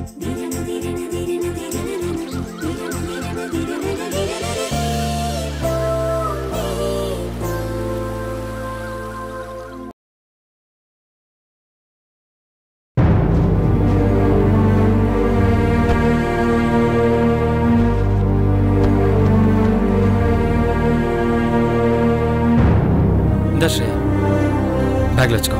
இந்த ஸ்ரேயா பேக்ல வச்சுக்கோ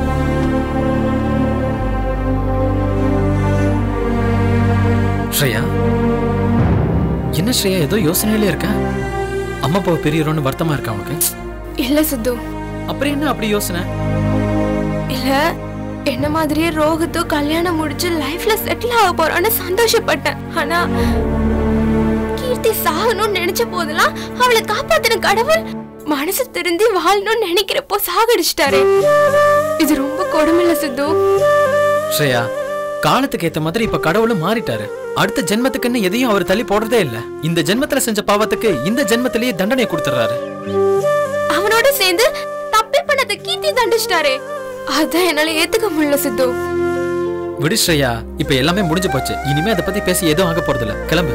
ஸ்ரேயா என்ன ஸ்ரேயா ஏதோ யோசனையில இருக்க அம்மா அப்பா பெரியரோன்னு வருத்தமா இருக்கா உனக்கு இல்ல சித்து அப்புறம் என்ன அப்படி யோசனை இல்ல என்ன மாதிரியே ரோஹித்தும் கல்யாணம் முடிச்சு லைஃப்ல செட்டில் ஆக போறான்னு சந்தோஷப்பட்டேன் ஆனா கீர்த்தி சாகணும்னு நினைச்ச போதெல்லாம் அவளை காப்பாத்தின கடவுள் மனசு திருந்தி வாழணும்னு நினைக்கிறப்போ சாகடிச்சிட்டாரே இது ரொம்ப கொடுமையில சித்து ஸ்ரேயா காலத்துக்கு ஏத்த மாதிரி இப்ப கடவுளும் மாறிட்டாரு அடுத்த ஜென்மத்துக்குன்னு எதையும் அவர் தள்ளி போடுறதே இல்ல இந்த ஜென்மத்துல செஞ்ச பாவத்துக்கு இந்த ஜென்மத்திலேயே தண்டனை கொடுத்துறாரு அவனோட சேர்ந்து தப்பே பண்ணத கீர்த்தி தண்டிச்சிட்டாரே அதான் என்னால ஏத்துக்க முடியல சித்து விடு ஸ்ரேயா இப்ப எல்லாமே முடிஞ்சு போச்சு இனிமே அதை பத்தி பேசி எதுவும் ஆக போறது இல்ல கிளம்பு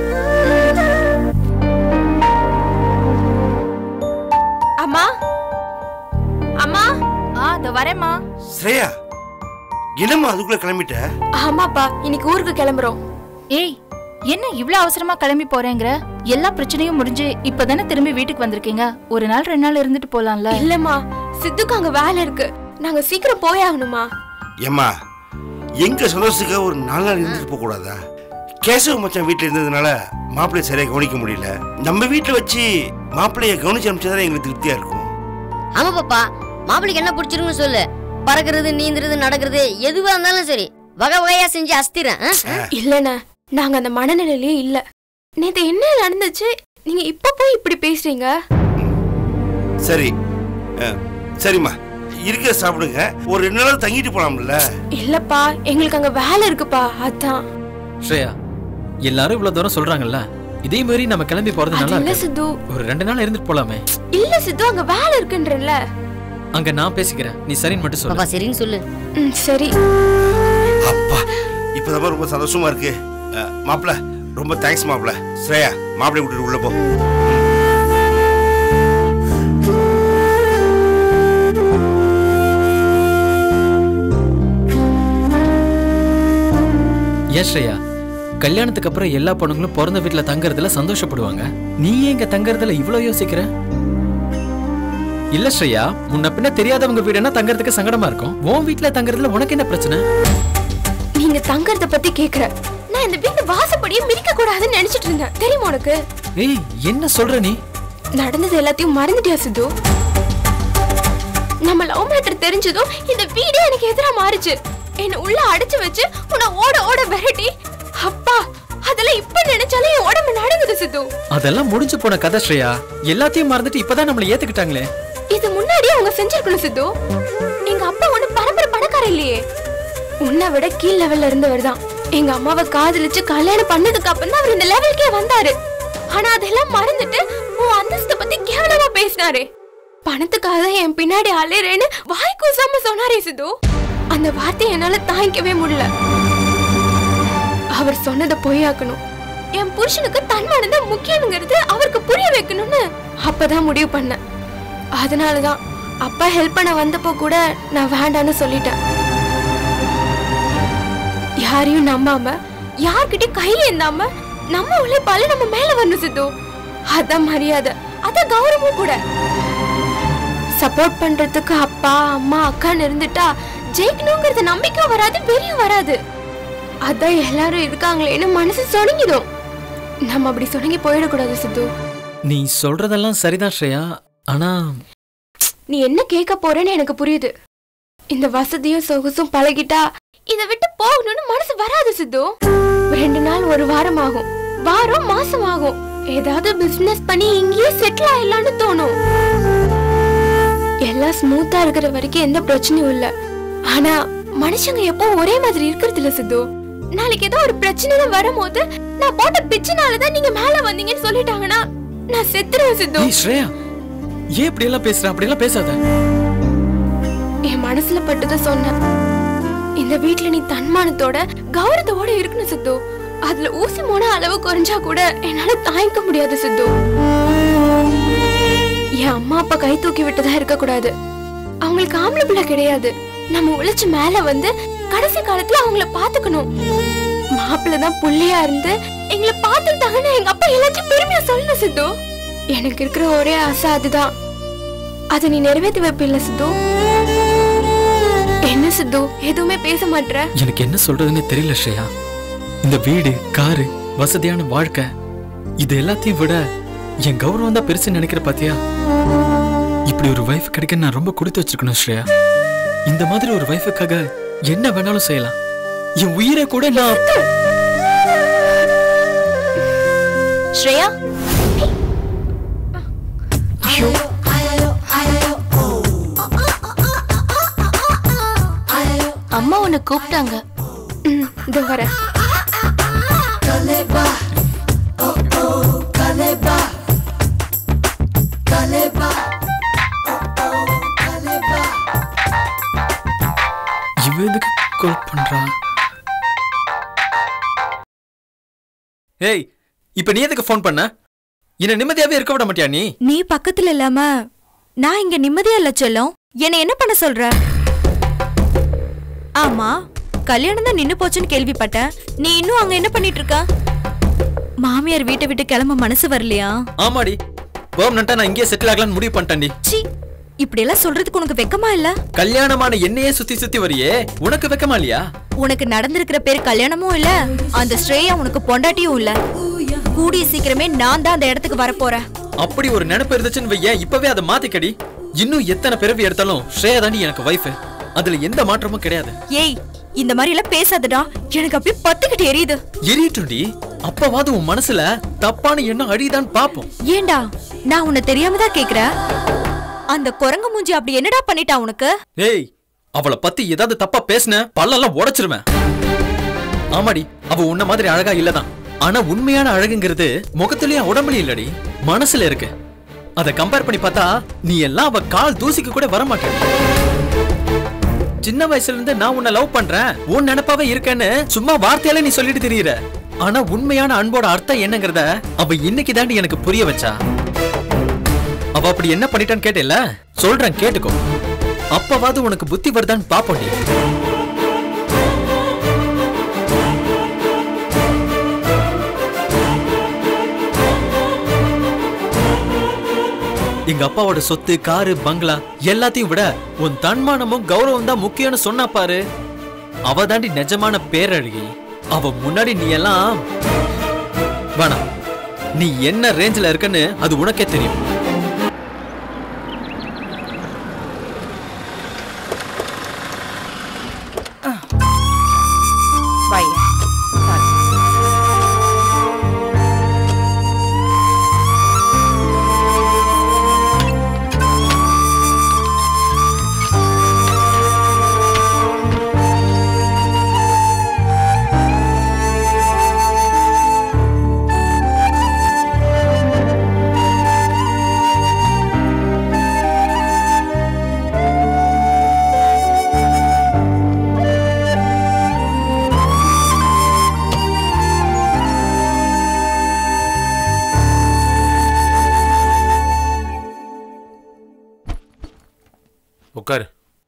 அம்மா அம்மா ஆ இதோ வரேம்மா ஸ்ரேயா என்னம்மா அதுக்குள்ள கிளம்பிட்ட ஆமாப்பா இன்னைக்கு ஊருக்கு கிளம்புறோம் ஏய் என்ன இவ்ளோ அவசரமா கிளம்பி போறேங்கிற எல்லா பிரச்சனையும் முடிஞ்சு இப்பதானே திரும்பி வீட்டுக்கு வந்திருக்கீங்க ஒரு நாள் ரெண்டு நாள் இருந்துட்டு போலாம்ல இல்லம்மா சித்துக்கு அங்க வேலை இருக்கு நாங்க சீக்கிரம் போயாகணுமா ஏம்மா எங்க சந்தோஷத்துக்கு ஒரு நாலு நாள் இருந்துட்டு போக கூடாதா கேசவ மச்சான் வீட்டுல இருந்ததுனால மாப்பிள்ளைய சரியா கவனிக்க முடியல நம்ம வீட்டுல வச்சு மாப்பிள்ளைய கவனிச்சு அனுப்பிச்சதான் எங்களுக்கு திருப்தியா இருக்கும் ஆமா பாப்பா மாப்பிளைக்கு என்ன பிடிச்சிருக்குன்னு சொல்லு பறக்கிறது நீந்துறது நடக்கிறது எதுவா இருந்தாலும் சரி வகை வகையா செஞ்சு அஸ்திரேன் ஆ? இல்லண்ணா நாங்க அந்த மனநிலையிலே இல்ல நேத்து என்ன நடந்துச்சு நீங்க இப்ப போய் இப்படி பேசுறீங்க சரி அஹ், சரிம்மா இருக்க சாப்பிடுங்க ஒரு ரெண்டு நாள் தங்கிட்டு போலாம்ல இல்லப்பா எங்களுக்கு அங்க வேலை இருக்குப்பா அதான் ஸ்ரேயா எல்லாரும் இவ்வளவு தூரம் சொல்றாங்கல்ல இதே மாதிரி நம்ம கிளம்பி போறது அது நல்லா இல்ல இருக்கு சித்து ஒரு ரெண்டு நாள் இருந்துட்டு போலாமே இல்ல சித்து அங்க வேலை இருக்குன்றல அங்க நான் பேசிக்கிறேன் நீ சரின்னு மட்டும் சொல்லு பாப்பா சரின்னு சொல்லு ம் சரி அப்பா இப்பதான் ரொம்ப சந்தோஷமா இருக்கு அஹ், மாப்பிள ரொம்ப தேங்க்ஸ் மாப்பிள ஸ்ரேயா மாப்பிள்ளை விட்டுட்டு உள்ள போ ஏன் ஸ்ரேயா கல்யாணத்துக்கு அப்புறம் எல்லா பொண்ணுங்களும் பிறந்த வீட்டுல தங்கறதுல சந்தோஷப்படுவாங்க நீ ஏன் இங்க தங்கறதுல இவ்வளவு யோசிக்கிற இல்ல ஸ்ரேயா முன்ன பின்ன தெரியாதவங்க வீடுனா தங்கறதுக்கு சங்கடமா இருக்கும் உன் வீட்டுல தங்கறதுல உனக்கு என்ன பிரச்சனை நீங்க தங்கறத பத்தி கேக்குற நான் இந்த வீட்டு வாசப்படியை மிதிக்க கூடாதுன்னு நினைச்சிட்டு இருந்தேன் தெரியுமா உனக்கு ஏய் என்ன சொல்ற நீ நடந்தது எல்லாத்தையும் மறந்துட்டியா சித்து நம்ம லவ் மேட்டர் தெரிஞ்சதும் இந்த வீடே எனக்கு எதிரா மாறுச்சு என்ன உள்ள அடைச்சு வச்சு உன்னை ஓட ஓட விரட்டி அப்பா அதெல்லாம் இப்ப நினைச்சாலே என் உடம்பு நடுங்குது சித்து அதெல்லாம் முடிஞ்சு போன கதை ஸ்ரேயா எல்லாத்தையும் மறந்துட்டு இப்பதான் நம்மள ஏத்துக்கிட்டாங்களே இது முன்னாடியே அவங்க செஞ்சிருக்கணும் சித்து எங்க அப்பா ஒண்ணு பரம்பரை பணக்கார இல்லையே உன்னை விட கீழ் லெவல்ல இருந்தவர் தான் எங்க அம்மாவை காதலிச்சு கல்யாணம் பண்ணதுக்கு அப்புறம் தான் அவர் இந்த லெவலுக்கே வந்தாரு ஆனா அதெல்லாம் மறந்துட்டு உன் அந்தஸ்தை பத்தி கேவலமா பேசினாரு பணத்துக்காக தான் என் பின்னாடி அலையறேன்னு வாய் கூசாம சொன்னாரே சித்து அந்த வார்த்தையை என்னால தாங்கிக்கவே முடியல அவர் சொன்னதை பொய்யாக்கணும் என் புருஷனுக்கு தன்மானம் தான் முக்கியங்கிறது அவருக்கு புரிய வைக்கணும்னு அப்பதான் முடிவு பண்ணேன் அதனாலதான் அப்பா ஹெல்ப் பண்ண வந்தப்போ கூட நான் வேண்டான்னு சொல்லிட்டேன் யாரையும் நம்பாம யார்கிட்டயும் கையில இருந்தாம நம்ம உழைப்பால நம்ம மேல வரணும் சித்து அதான் மரியாதை அதான் கௌரவமும் கூட சப்போர்ட் பண்றதுக்கு அப்பா அம்மா அக்கான்னு இருந்துட்டா ஜெயிக்கணுங்கிறது நம்பிக்கை வராது வெறியும் வராது அதான் எல்லாரும் இருக்காங்களேன்னு மனசு சொணங்கிடும் நம்ம அப்படி சொணங்கி போயிடக்கூடாது சித்து நீ சொல்றதெல்லாம் சரிதான் ஸ்ரேயா ஆனா நீ என்ன கேட்க போறேன்னு எனக்கு புரியுது இந்த வசதியும் சொகுசும் பழகிட்டா இதை விட்டு போகணும்னு மனசு வராது சித்து ரெண்டு நாள் ஒரு வாரம் ஆகும் வாரம் மாசம் ஆகும் ஏதாவது பிசினஸ் பண்ணி இங்கேயே செட்டில் ஆயிடலாம்னு தோணும் எல்லாம் ஸ்மூத்தா இருக்கிற வரைக்கும் எந்த பிரச்சனையும் இல்ல ஆனா மனுஷங்க எப்போ ஒரே மாதிரி இருக்கிறது இல்ல சித்து நாளைக்கு ஏதோ ஒரு பிரச்சனை வரும்போது நான் போட்ட பிச்சுனாலதான் நீங்க மேல வந்தீங்கன்னு சொல்லிட்டாங்கன்னா நான் செத்துருவேன் சித்து ஏய் ஸ்ரேயா ஏன் இப்படி எல்லாம் பேசுற அப்படி எல்லாம் பேசாத என் மனசுல பட்டத சொன்னேன் இந்த வீட்ல நீ தன்மானத்தோட கௌரவத்தோட இருக்கணும் சித்து அதுல ஊசி மோன அளவு குறைஞ்சா கூட என்னால தாங்கிக்க முடியாது சித்து என் அம்மா அப்பா கை தூக்கி விட்டுதான் இருக்க கூடாது அவங்களுக்கு ஆம்பளை பிள்ளை கிடையாது நம்ம உழைச்சு மேல வந்து கடைசி காலத்துல அவங்கள பாத்துக்கணும் மாப்பிள்ளை தான் புள்ளையா இருந்து எங்களை பாத்துக்கிட்டாங்கன்னு எங்க அப்பா எல்லாத்தையும் பெருமையா சொல்லணும் சித்து எனக்கு இருக்கிற ஒரே ஆசை அதுதான் அதை நீ நிறைவேற்றி வைப்பில்ல சித்து என்ன சித்து எதுவுமே பேச மாட்ற எனக்கு என்ன சொல்றதுன்னு தெரியல ஸ்ரேயா இந்த வீடு காரு வசதியான வாழ்க்கை இது எல்லாத்தையும் விட என் கௌரவம் தான் பெருசு நினைக்கிற பாத்தியா இப்படி ஒரு வைஃப் கிடைக்க நான் ரொம்ப கொடுத்து வச்சிருக்கணும் ஸ்ரேயா இந்த மாதிரி ஒரு வைஃபுக்காக என்ன வேணாலும் செய்யலாம் என் உயிரை கூட நான் ஸ்ரேயா அம்மா உன்னை கூப்பிட்டாங்க ம், இதோ வரேன் இவ எதுக்கு கால் பண்றா ஏய் இப்ப நீ எதுக்கு ஃபோன் பண்ண என்ன நிம்மதியாவே இருக்க விட மாட்டியா நீ நீ பக்கத்துல இல்லாம நான் இங்க நிம்மதியா இல்ல செல்லம் என்ன என்ன பண்ண சொல்ற ஆமா கல்யாணம் தான் நின்னு போச்சுன்னு கேள்விப்பட்டேன் நீ இன்னும் அங்க என்ன பண்ணிட்டு இருக்க மாமியார் வீட்டை விட்டு கிளம்ப மனசு வரலையா ஆமாடி பெர்மனண்டா நான் இங்கேயே செட்டில் ஆகலாம்னு முடிவு பண்ணிட்டேன்டி சி இப்படி எல்லாம் சொல்றதுக்கு உனக்கு வெக்கமா இல்ல கல்யாணமான என்னையே சுத்தி சுத்தி வரியே உனக்கு வெக்கமா இல்லையா உனக்கு நடந்திருக்கிற பேர் கல்யாணமும் இல்ல அந்த ஸ்ரேயா உனக்கு பொண்டாட்டியும் இல்ல கூடிய சீக்கிரமே நான் தான் அந்த இடத்துக்கு வரப்போறேன் அப்படி ஒரு நினைப்பு இருந்துச்சுன்னு வையேன் இப்பவே அதை மாத்திக்கடி இன்னும் எத்தனை பிறவி எடுத்தாலும் ஸ்ரேயா தாண்டி எனக்கு வைஃப் அதுல எந்த மாற்றமும் கிடையாது ஏய் இந்த மாதிரி எல்லாம் பேசாதடா எனக்கு அப்படியே பத்துக்கிட்டு எரியுது எரியட்டும்டி அப்பவாது உன் மனசுல தப்பான எண்ணம் அழியுதான்னு பாப்போம் ஏண்டா நான் உன்னை தெரியாம தான் கேக்குறேன் அந்த குரங்கு மூஞ்சி அப்படி என்னடா பண்ணிட்டா உனக்கு ஏய் அவளை பத்தி ஏதாவது தப்பா பேசுன பல்லெல்லாம் உடைச்சிருவேன் ஆமாடி அவ உன்ன மாதிரி அழகா இல்லதான் ஆனா உண்மையான அழகுங்கிறது முகத்திலயும் உடம்புலயும் இல்லடி மனசுல இருக்கு அத கம்பேர் பண்ணி பார்த்தா நீ எல்லாம் அவ கால் தூசிக்கு கூட வர மாட்டேன் சின்ன வயசுல இருந்து நான் உன்னை லவ் பண்றேன் உன் நினைப்பாவே இருக்கேன்னு சும்மா வார்த்தையால நீ சொல்லிட்டு தெரியற ஆனா உண்மையான அன்போட அர்த்தம் என்னங்கறத அவ இன்னைக்கு தாண்டி எனக்கு புரிய வச்சா அவ அப்படி என்ன பண்ணிட்டான்னு கேட்டேல்ல சொல்றேன் கேட்டுக்கோ அப்பவாது உனக்கு புத்தி வருதான்னு பாப்போண்டி எங்க அப்பாவோட சொத்து காரு பங்களா எல்லாத்தையும் விட உன் தன்மானமும் கௌரவம் தான் முக்கியம்னு சொன்னா பாரு அவ தாண்டி நிஜமான பேரழகி அவ முன்னாடி நீ எல்லாம் வேணாம் நீ என்ன ரேஞ்சில இருக்கன்னு அது உனக்கே தெரியும் வையா உட்காரு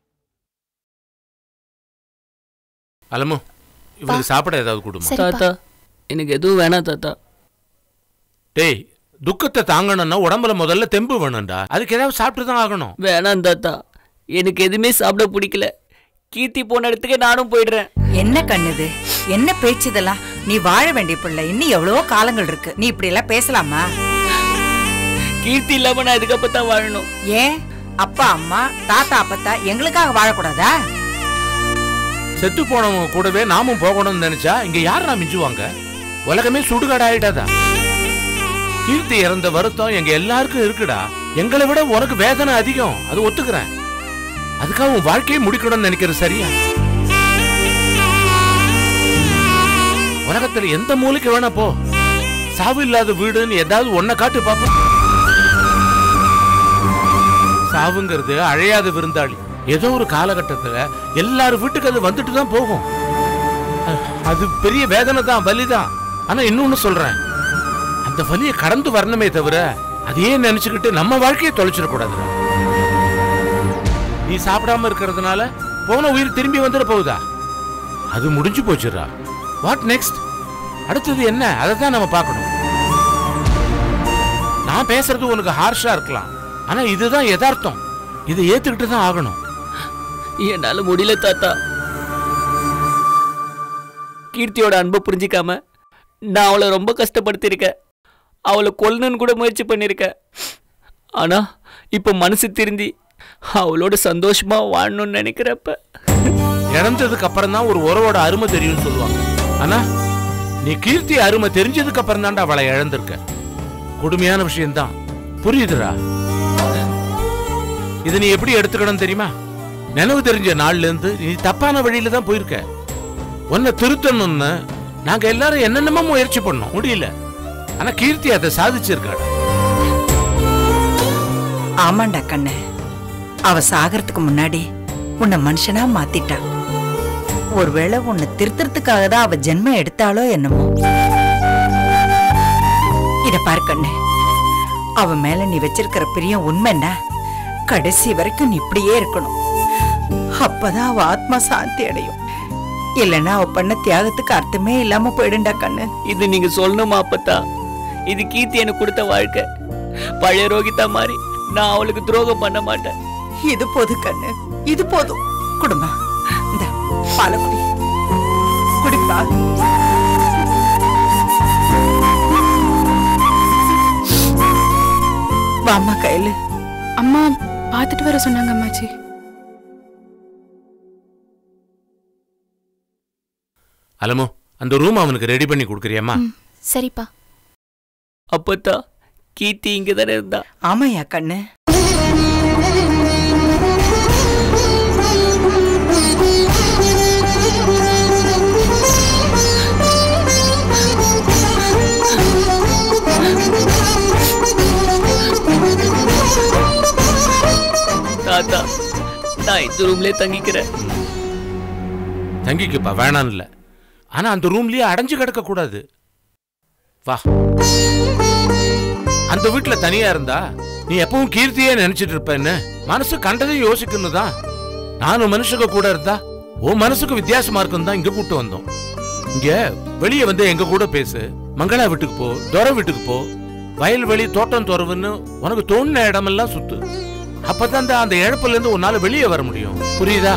அலமு இவனுக்கு சாப்பிட ஏதாவது கொடுமா சரிப்பா தாத்தா எனக்கு எதுவும் வேணாம் தாத்தா டேய் துக்கத்தை தாங்கணும்னா உடம்புல முதல்ல தெம்பு வேணும்டா அதுக்கு ஏதாவது சாப்பிட்டு தான் ஆகணும் வேணாம் தாத்தா எனக்கு எதுவுமே சாப்பிட பிடிக்கல கீர்த்தி போன இடத்துக்கு நானும் போயிடுறேன் என்ன கண்ணுது என்ன பேச்சு இதெல்லாம் நீ வாழ வேண்டிய பிள்ளை இன்னும் எவ்வளவோ காலங்கள் இருக்கு நீ இப்படி எல்லாம் பேசலாமா கீர்த்தி இல்லாம நான் இதுக்கப்புறம் தான் வாழணும் ஏன் அப்பா அம்மா தாத்தா அப்பத்தா எங்களுக்காக வாழக்கூடாதா செத்து போனவங்க கூடவே நாமும் போகணும்னு நினைச்சா இங்க யாரா மிஞ்சுவாங்க உலகமே சுடுகாடு ஆயிட்டாதா கீர்த்தி இறந்த வருத்தம் எங்க எல்லாருக்கும் இருக்குடா எங்களை விட உனக்கு வேதனை அதிகம் அது ஒத்துக்கிறேன் அதுக்காக உன் வாழ்க்கையை முடிக்கணும்னு நினைக்கிறது சரியா உலகத்துல எந்த மூலைக்கு வேணா போ சாவு இல்லாத வீடுன்னு ஏதாவது ஒன்ன காட்டு பாப்போம் சாவுங்கிறது அழையாத விருந்தாளி ஏதோ ஒரு காலகட்டத்துல எல்லாரும் வீட்டுக்கு அது வந்துட்டு தான் போகும் அ- அது பெரிய வேதனை தான் வலிதான் ஆனா இன்னொன்னு சொல்றேன் அந்த வலியை கடந்து வரணுமே தவிர அதையே நினைச்சுக்கிட்டு நம்ம வாழ்க்கையை தொலைச்சிடக்கூடாதுடா நீ சாப்பிடாம இருக்கிறதுனால போன உயிர் திரும்பி வந்துட போகுதா அது முடிஞ்சு போச்சுடா வாட் நெக்ஸ்ட் அடுத்தது என்ன அதை தான் நம்ம பார்க்கணும் நான் பேசுறது உனக்கு ஹார்ஷா இருக்கலாம் ஆனா இதுதான் யதார்த்தம் இதை ஏத்துக்கிட்டு தான் ஆகணும் என்னால முடியல தாத்தா கீர்த்தியோட அன்பை புரிஞ்சிக்காம நான் அவளை ரொம்ப கஷ்டப்படுத்தியிருக்கேன் அவளை கொல்லணும்னு கூட முயற்சி பண்ணியிருக்கேன் ஆனா இப்போ மனசு திருந்தி அவளோட சந்தோஷமா வாழணும்னு நினைக்கிறப்ப இறந்ததுக்கு அப்புறம் தான் ஒரு உறவோட அருமை தெரியும்னு சொல்லுவாங்க ஆனா நீ கீர்த்தி அருமை தெரிஞ்சதுக்கு அப்புறம் தான்டா அவளை இழந்திருக்க கொடுமையான விஷயம்தான் புரியுதுடா இதை நீ எப்படி எடுத்துக்கணும் தெரியுமா நினைவு தெரிஞ்ச நாள்ல இருந்து நீ தப்பான வழியில தான் போயிருக்க உன்னை திருத்தணும்னு நாங்க எல்லாரும் என்னென்னமோ முயற்சி பண்ணோம் முடியல ஆனா கீர்த்தி அதை சாதிச்சிருக்காடா ஆமாண்டா கண்ணு அவ சாகறதுக்கு முன்னாடி உன்னை மனுஷனா மாத்திட்டா ஒருவேளை உன்னை திருத்தறதுக்காக தான் அவ ஜென்மம் எடுத்தாளோ என்னமோ இத பாரு கண்ணு அவ மேல நீ வச்சிருக்கிற பிரியம் உண்மைன்னா கடைசி வரைக்கும் நீ இப்படியே இருக்கணும் அப்பதான் அவ ஆத்மா சாந்தி அடையும் இல்லைன்னா அவ பண்ண தியாகத்துக்கு அர்த்தமே இல்லாம போயிடுண்டா கண்ணு இது நீங்க சொல்லணுமா அப்பத்தா இது கீர்த்தி எனக்கு கொடுத்த வாழ்க்கை பழைய ரோகிதா மாதிரி நான் அவளுக்கு துரோகம் பண்ண மாட்டேன் இது போது கண்ணு இது போதும் குடுமா இந்த பால குடி குடிப்பா வாம்மா கையில அம்மா பார்த்துட்டு வர சொன்னாங்க அம்மாச்சி அலமோ அந்த ரூம் அவனுக்கு ரெடி பண்ணி கொடுக்குறியாம்மா சரிப்பா அப்பத்தா கீர்த்தி இங்க தானே இருந்தா ஆமாயா கண்ணு தாத்தா நான் இந்த ரூம்லயே தங்கிக்கிறேன் தங்கிக்கப்பா வேணாம் இல்ல ஆனா அந்த ரூம்லயே அடைஞ்சு கிடக்க கூடாது வா அந்த வீட்டுல தனியா இருந்தா நீ எப்பவும் கீர்த்தியே நினைச்சிட்டு இருப்பேன்னு மனசு கண்டதையும் யோசிக்கணும் தான் நானும் மனுஷங்க கூட இருந்தா உன் மனசுக்கு வித்தியாசமா இருக்குன்னு தான் இங்க கூட்டு வந்தோம் இங்க வெளியே வந்து எங்க கூட பேசு மங்களா வீட்டுக்கு போ துரை வீட்டுக்கு போ வயல்வெளி தோட்டம் துறவுன்னு உனக்கு தோணுன இடமெல்லாம் சுத்து அப்பதான் அந்த- அந்த இழப்புல இருந்து உன்னால வெளியே வர முடியும் புரியுதா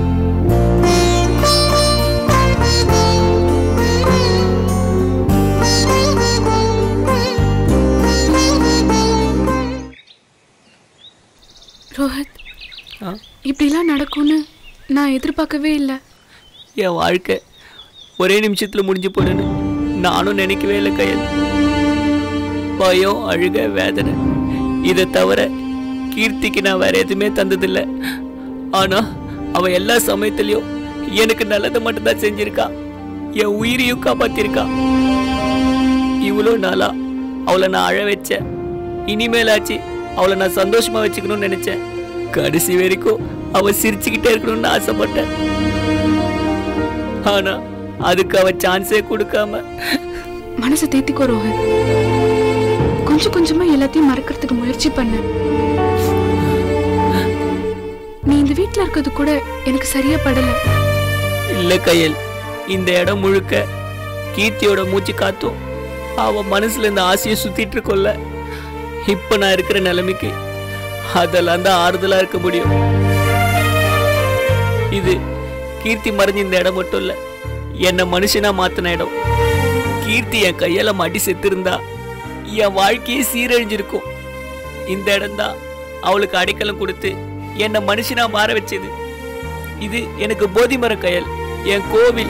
ரோஹித் ஆ? இப்படிலாம் நடக்கும்னு நான் எதிர்பார்க்கவே இல்லை என் வாழ்க்கை ஒரே நிமிஷத்துல முடிஞ்சு போடுன்னு நானும் நினைக்கவே இல்லை கையல் பயம் அழுக வேதனை இதை தவிர கீர்த்திக்கு நான் வேற எதுவுமே தந்ததில்லை ஆனா அவ எல்லா சமயத்திலையும் எனக்கு நல்லதை மட்டும்தான் செஞ்சிருக்கா என் உயிரையும் காப்பாத்திருக்கா இவ்வளோ நாளா அவளை நான் அழ வச்சேன் இனிமேலாச்சு அவளை நான் சந்தோஷமா வச்சுக்கணும்னு நினைச்சேன் கடைசி வரைக்கும் அவ சிரிச்சுக்கிட்டே இருக்கணும்னு ஆசைப்பட்டேன் ஆனா அதுக்கு அவ சான்ஸே கொடுக்காம மனசை தேத்திக்கோ ரோஹித் கொஞ்சம் கொஞ்சமா எல்லாத்தையும் மறக்கிறதுக்கு முயற்சி பண்ண நீ இந்த வீட்ல இருக்கிறது கூட எனக்கு சரியா படல இல்ல கையல் இந்த இடம் முழுக்க கீர்த்தியோட மூச்சு காத்தும் அவ மனசுல இந்த ஆசையை சுத்திட்டு இருக்கோல்ல இப்ப நான் இருக்கிற நிலைமைக்கு அதெல்லாம் தான் ஆறுதலா இருக்க முடியும் இது கீர்த்தி மறைஞ்ச இந்த இடம் மட்டும் இல்ல என்ன மனுஷனா மாத்தின இடம் கீர்த்தி என் கையால மாட்டி செத்திருந்தா என் வாழ்க்கையே சீரழிஞ்சிருக்கும் இந்த இடம்தான் அவளுக்கு அடைக்கலம் கொடுத்து என்னை மனுஷனா மாற வச்சது இது எனக்கு போதி மர கயல் என் கோவில்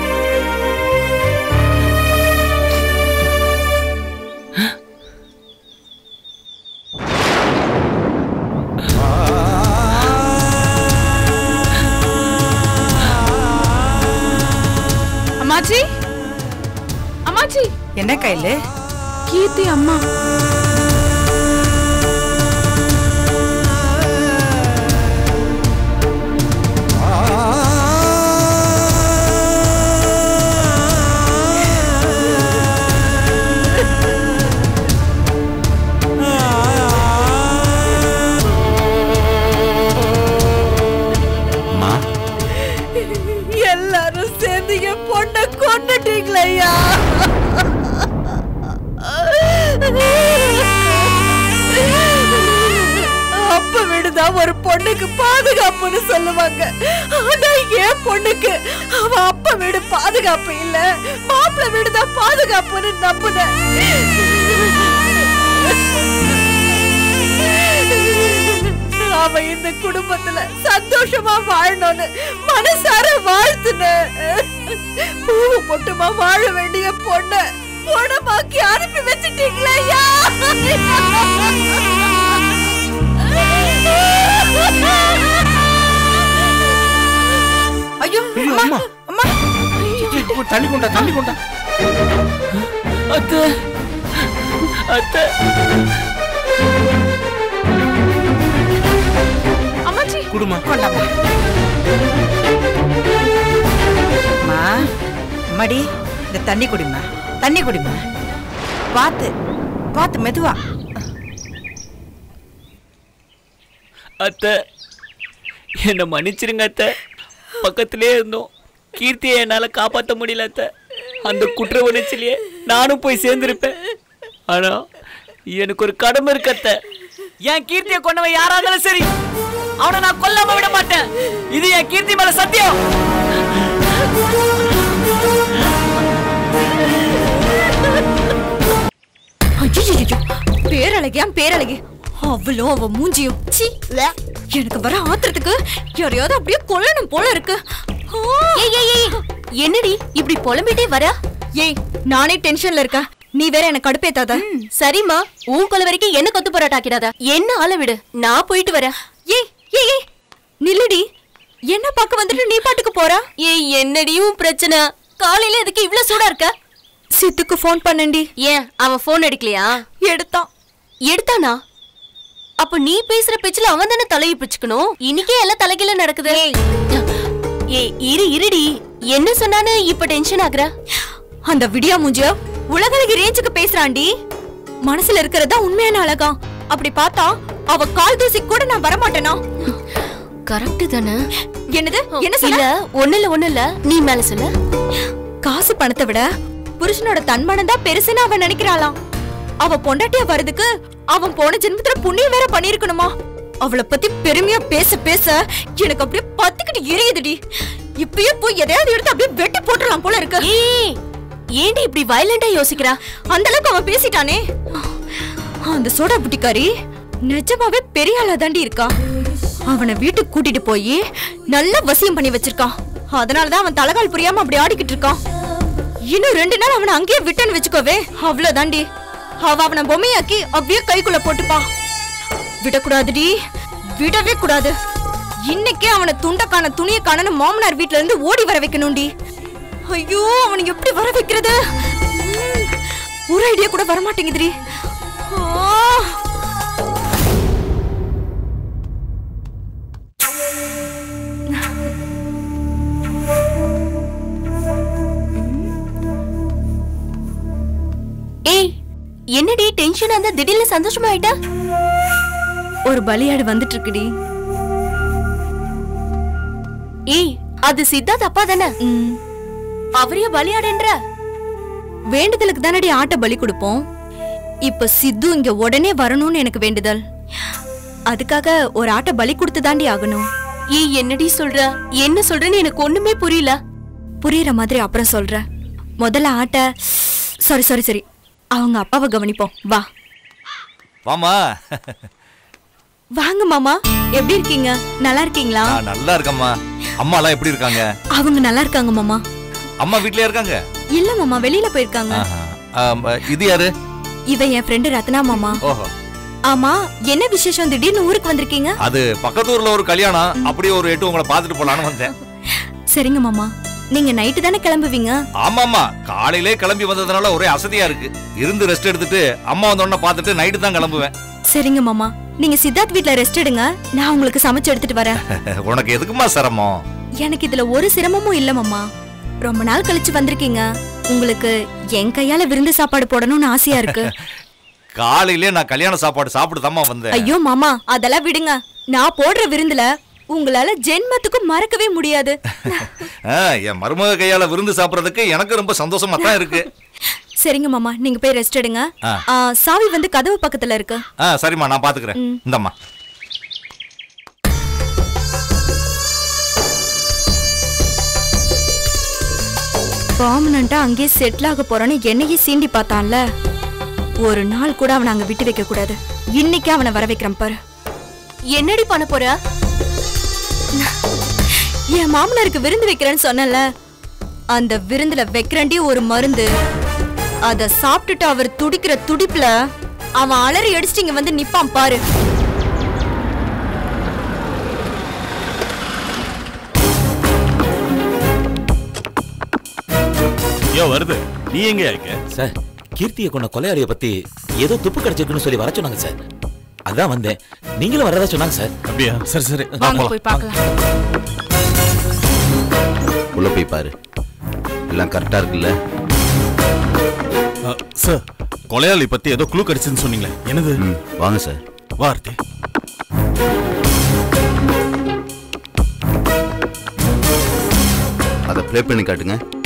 அம்மாச்சி அம்மாச்சி என்ன கையில கீர்த்தி அம்மா பொண்ணுக்கு பாதுகாப்புன்னு சொல்லுவாங்க ஆனா என் பொண்ணுக்கு அவ அப்பா வீடு பாதுகாப்பு இல்ல மாப்பிள்ளை வீடு தான் பாதுகாப்புன்னு நம்புனேன் அவ இந்த குடும்பத்துல சந்தோஷமா வாழணும்னு மனசார வாழ்த்துன பூவு பொட்டுமா வாழ வேண்டிய பொண்ண பொணமாக்கி அனுப்பி வச்சுட்டீங்களே ஐயா ஐயோ ஐயோ, அம்மா அம்மா. அம்மா தண்ணி கொண்டா தண்ணி கொண்டா அத்தை அத்தை அம்மாச்சி குடுமா கொண்டாம்மா அம்மா மடி இந்த தண்ணி குடிம்மா தண்ணி குடிம்மா பார்த்து பார்த்து மெதுவா அத்தை என்னை மன்னிச்சிருங்க அத்தை பக்கத்திலே இருந்தோம் கீர்த்தியை என்னால காப்பாற்ற முடியல அத்தை அந்த குற்ற உணர்ச்சிலேயே நானும் போய் சேர்ந்திருப்பேன் ஆனா எனக்கு ஒரு கடமை இருக்கு அத்தை என் கீர்த்தியை கொண்டவன் யாரா இருந்தாலும் சரி அவனை நான் கொல்லாம விட மாட்டேன் இது என் கீர்த்தி மேல சத்தியம் ஐயோ பேரழகியாம் பேரழகி அவ்வளோ அவ மூஞ்சியும் சீ எனக்கு வர ஆத்திரத்துக்கு யாரையாவது அப்படியே கொல்லணும் போல இருக்கு ஆ! ஏய் ஏய் ஏய் என்னடி இப்படி புலம்பிட்டே வர ஏய் நானே டென்ஷன்ல இருக்கேன் நீ வேற எனக்கு கடுப்பேத்தாத சரிம்மா உன் கொலை வரைக்கும் என்ன கொத்து போராட்டாக்கிடாத என்ன ஆள விடு நான் போயிட்டு வரேன் ஏய் ஏய் ஏய் நில்லுடி என்ன பார்க்க வந்துட்டு நீ பாட்டுக்கு போறா ஏய் என்னடியும் பிரச்சனை காலையில எதுக்கு இவ்ளோ சூடா இருக்க சித்துக்கு ஃபோன் பண்ணண்டி ஏன் அவன் போன் எடுக்கலையா எடுத்தான் எடுத்தானா அப்ப நீ பேசுற பேச்சுல அவன் தானே தலையை பிச்சுக்கணும் இன்னைக்கே எல்லாம் தலைகீழ நடக்குது ஏய் இரு இருடி என்ன சொன்னான்னு இப்ப டென்ஷன் ஆகுற அந்த விடியா மூஞ்சிய உலகளகி ரேஞ்சுக்கு பேசுறாண்டி மனசுல இருக்கிறதா உண்மையான அழகா அப்படி பார்த்தா அவ கால் தூசி கூட நான் வரமாட்டேனா கரெக்ட் தானே என்னது என்ன இல்ல சொல்ல ஒண்ணு இல்ல ஒண்ணு இல்ல நீ மேல சொல்லு காசு பணத்தை விட புருஷனோட தன்மானம் தான் பெருசுன்னு அவன் நினைக்கிறாளாம் அவ பொண்டாட்டியா வர்றதுக்கு அவன் போன ஜென்மத்துல புண்ணியம் வேற பண்ணிருக்கணுமா அவளை பத்தி பெருமையா பேச பேச எனக்கு அப்படியே பத்துக்கிட்டு எரியுதுடி இப்பயே போய் எதையாவது எடுத்து அப்படியே வெட்டி போட்டுடலாம் போல இருக்கு ஏய் ஏண்டி இப்படி வயலண்டா யோசிக்கிறா அந்த அளவுக்கு அவன் பேசிட்டானே அந்த சோடா புட்டிக்காரி நிஜமாவே பெரிய ஆளா தாண்டி இருக்கா அவனை வீட்டுக்கு கூட்டிட்டு போய் நல்ல வசியம் பண்ணி வச்சிருக்கான் அதனாலதான் அவன் தலகால் புரியாம அப்படி ஆடிக்கிட்டு இருக்கான் இன்னும் ரெண்டு நாள் அவனை அங்கேயே விட்டேன்னு வச்சுக்கோவே அவ்வளவுதாண்டி அவ அவனை பொம்மையாக்கி அப்படியே கைக்குள்ள போட்டுப்பா விடக்கூடாதுடி விடவே கூடாது இன்னைக்கே அவனை துண்டக்கான துணிய காணனு மாமனார் வீட்ல இருந்து ஓடி வர வைக்கணும்டி ஐயோ அவனை எப்படி வர வைக்கிறது ம், ஒரு ஐடியா கூட வர மாட்டேங்குதுடி ஆ ஏய் என்னடி டென்ஷன் அந்த திடீர்னு சந்தோஷமா ஆயிட்டா ஒரு பலியாடு வந்துட்டு இருக்குடி ஏய் அது சித்தார்த் அப்பா தானே ம், அவரைய பலியாடுன்ற வேண்டுதலுக்கு தானடி ஆட்டை பலி கொடுப்போம் இப்ப சித்து இங்க உடனே வரணும்னு எனக்கு வேண்டுதல் அதுக்காக ஒரு ஆட்டை பலி கொடுத்து தாண்டி ஆகணும் ஏய் என்னடி சொல்ற என்ன சொல்றேன்னு எனக்கு ஒண்ணுமே புரியல புரியுற மாதிரி அப்புறம் சொல்றேன் முதல்ல ஆட்டை சாரி சாரி சரி அவங்க அப்பாவை கவனிப்போம் வா வாமா வாங்க மாமா எப்படி இருக்கீங்க நல்லா இருக்கீங்களா நான் நல்லா இருக்கேம்மா அம்மா எல்லாம் எப்படி இருக்காங்க அவங்க நல்லா இருக்காங்க மாமா அம்மா வீட்லயே இருக்காங்க இல்ல மாமா வெளியில போயிருக்காங்க ஆஹா. ஆம், இது யாரு இவ என் ஃப்ரெண்டு ரத்னா மாமா ஓஹோ ஆமா என்ன விசேஷம் திடீர்னு ஊருக்கு வந்திருக்கீங்க அது பக்கத்து ஊர்ல ஒரு கல்யாணம் அப்படியே ஒரு எட்டு உங்களை பார்த்துட்டு போலான்னு வந்தேன் சரிங்க மாமா நீங்க நைட்டு தானே கிளம்புவீங்க ஆமாம்மா காலையிலே கிளம்பி வந்ததுனால ஒரே அசதியா இருக்கு இருந்து ரெஸ்ட் எடுத்துட்டு அம்மா வந்தோடனே பார்த்துட்டு நைட்டு தான் கிளம்புவேன் சரிங்க மாமா நீங்க சித்தார்த் வீட்ல ரெஸ்ட் எடுங்க நான் உங்களுக்கு சமைச்சு எடுத்துட்டு வரேன் உனக்கு எதுக்குமா சிரமம் எனக்கு இதுல ஒரு சிரமமும் இல்ல மாமா ரொம்ப நாள் கழிச்சு வந்திருக்கீங்க உங்களுக்கு என் கையால விருந்து சாப்பாடு போடணும்னு ஆசையா இருக்கு காலையிலே நான் கல்யாண சாப்பாடு சாப்பிட்டு தாம்மா வந்தேன் ஐயோ மாமா அதெல்லாம் விடுங்க நான் போடுற விருந்துல உங்களால ஜென்மத்துக்கும் மறக்கவே முடியாது ஆ, என் மருமக கையால விருந்து சாப்பிடறதுக்கு எனக்கு ரொம்ப சந்தோஷமா தான் இருக்கு சரிங்க மாமா நீங்க போய் ரெஸ்ட் எடுங்க ஆ. ஆ, சாவி வந்து கதவு பக்கத்துல இருக்கு ஆ சரிம்மா நான் பாத்துக்கிறேன் ம். இந்தம்மா பாமனண்டா அங்கேயே செட்டில் ஆக போறான்னு என்னையே சீண்டி பார்த்தான்ல ஒரு நாள் கூட அவனை அங்க விட்டு வைக்க கூடாது இன்னைக்கு அவனை வர வைக்கிறேன் பாரு என்னடி பண்ண போற என் மாமனாருக்கு விருந்து வைக்கிறேன்னு சொன்னல அந்த விருந்துல வைக்கிறண்டி ஒரு மருந்து அத சாப்பிட்டுட்டு அவர் துடிக்கிற துடிப்புல அவன் அலறி அடிச்சுட்டு இங்க வந்து நிப்பான் பாரு யோ வருது நீ எங்க இருக்க சார் கீர்த்தியை கொண்ட கொலையாளிய பத்தி ஏதோ துப்பு கிடைச்சிருக்குன்னு சொல்லி வர சொன்னாங்க சார் அதான் வந்தேன் நீங்களும் வரதா சொன்னாங்க சார் அப்படியா சரி சரி வாங்க போய் பார்க்கலாம் உள்ள போய் பாரு எல்லாம் கரெக்டா இருக்குல்ல சார் கொலையாளி பத்தி ஏதோ குழு கிடைச்சுன்னு சொன்னீங்களே என்னது ம், வாங்க சார் வார்த்தை அதை ப்ளே பண்ணி காட்டுங்க